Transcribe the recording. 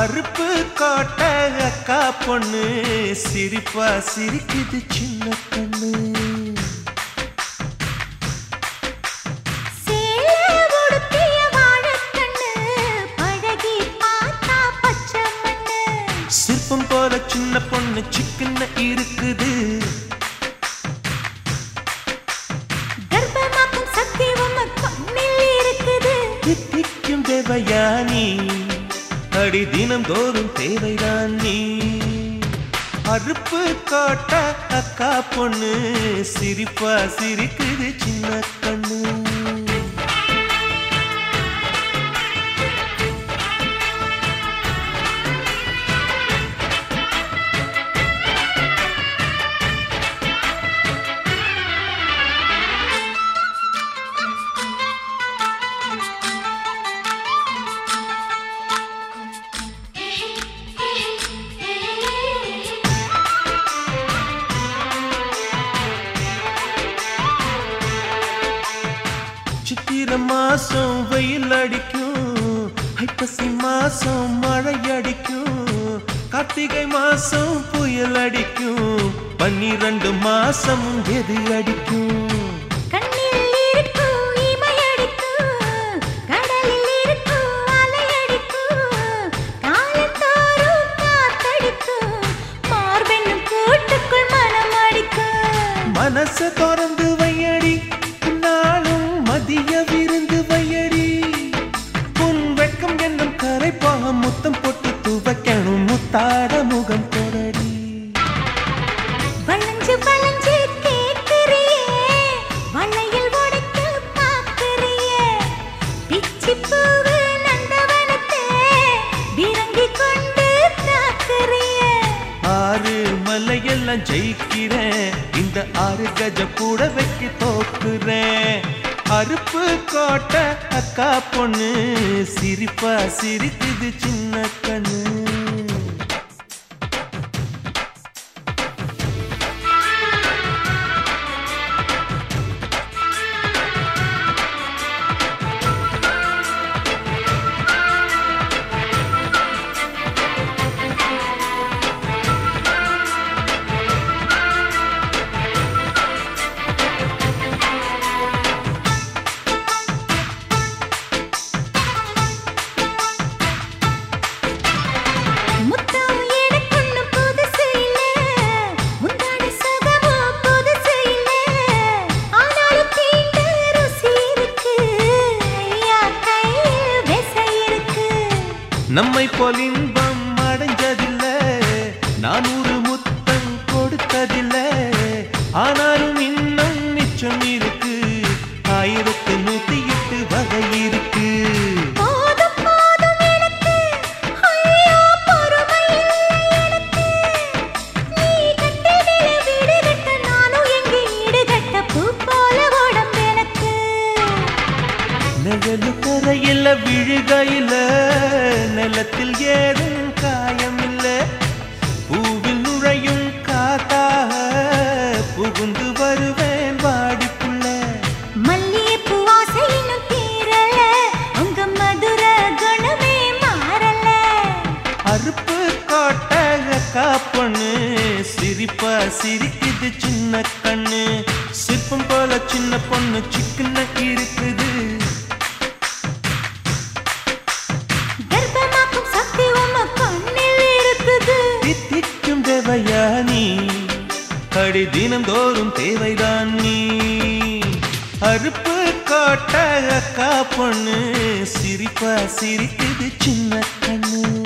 அறுப்பு கோட்டை அக்கா பொண்ணு சிரிப்பா சிரிக்குது சின்ன கண்ணு சேலை உடுத்திய வாழைக்கண்ணு, பழகி பார்த்தா பச்சை மண்ணு. சிற்பம் போல சின்ன பொண்ணு சிக்கன இருக்குது கர்ப்பமாக்கும் சக்தி உம்ம கண்ணில் இருக்குது. தித்திக்கும் தேவையானி அடி தினம் தோறும் தேவைதான் நீ அறுப்பு காட்ட அக்கா பொண்ணு சிரிப்பா சிரிக்குது சின்ன கண்ணு சித்திர மாசம் வெயில் அடிக்கும் ஐப்பசி மாசம் மழை அடிக்கும் கார்த்திகை மாசம் புயல் அடிக்கும் பன்னிரண்டு மாசம் எது அடிக்கும் கண்ணில் இருக்கும் இமையடிக்கும், கடலில் இருக்கும் அலையடிக்கும், காலத்தோறும் காத்தடிக்கும், மார்பென்னும் கூட்டுக்குள் மனம் அடிக்கும். மனச திறந்து வையடி நாளும் மதிய விருந்து வையடி உன் வெட்கம் என்னும் கரைப்பாக முத்தம் போட்டு துவைக்கணும் முத்தாட முகம் தொடடி வளைஞ்சு வளைஞ்சு கேட்கிறியே, வளையல் உடைக்க பார்க்கிறியே. பிச்சிப் பூவு நந்தவனத்தே, விரங்கிக் கொண்டு தாக்குறியே. ஆறு மலையெல்லாம் ஜெயிக்கிறேன் இந்த ஆறு கஜ கூட வைக்க தோக்குறேன் அறுப்பு கோட்டை அக்கா பொண்ணு சிரிப்பா சிரிக்குது சின்ன கண்ணு முத்தம் எனக்கொன்னும் புதுசு இல்ல, முந்தானை சுகமும் புதுசு இல்ல. ஆனாலும் தீண்ட ருசி இருக்கு, ஐயா கையில் விசை இருக்கு. நம்மை போல் இன்பம் அடைஞ்சதில்ல நானூறு முத்தம் கொடுத்ததில்ல ஆனாலும் இன்னும் மிச்சம் இருக்கு ஆயிரத்து நூத்தி எட்டு வகை இருக்கு போதும் போதும் எனக்கு, ஐயோ பொறுமை இல்லை எனக்கு. நீ கட்டிடில வீடு கட்ட, நானும் எங்கே ஈடு கட்ட, பூ போல உடம்பு எனக்கு. நிழலு கரையில விழுகையில நிலத்தில் ஏதும் காயமில்ல பூவில் நுழையும் காத்தாக புகுந்து வருவேன் வாடிப்புள்ள மல்லிகைப்பூ வாசை இன்னும் தீரல, உங்க மதுர குணமே மாறல. அறுப்பு கோட்டை காப்பண்ணு சிரிப்பா சிரிக்குது சின்ன கண்ணு சிற்பம் போல சின்ன பொண்ணு சிக்கன இருக்குது கர்ப்பமாக்கும் சக்தி உம்ம கண்ணில் இருக்குது. தித்திக்கும் தேவையானி அடி தினந்தோறும் தேவைதான் நீ அறுப்பு கோட்டை அக்கா பொண்ணு சிரிப்பா சிரிக்குது சின்ன கண்ணு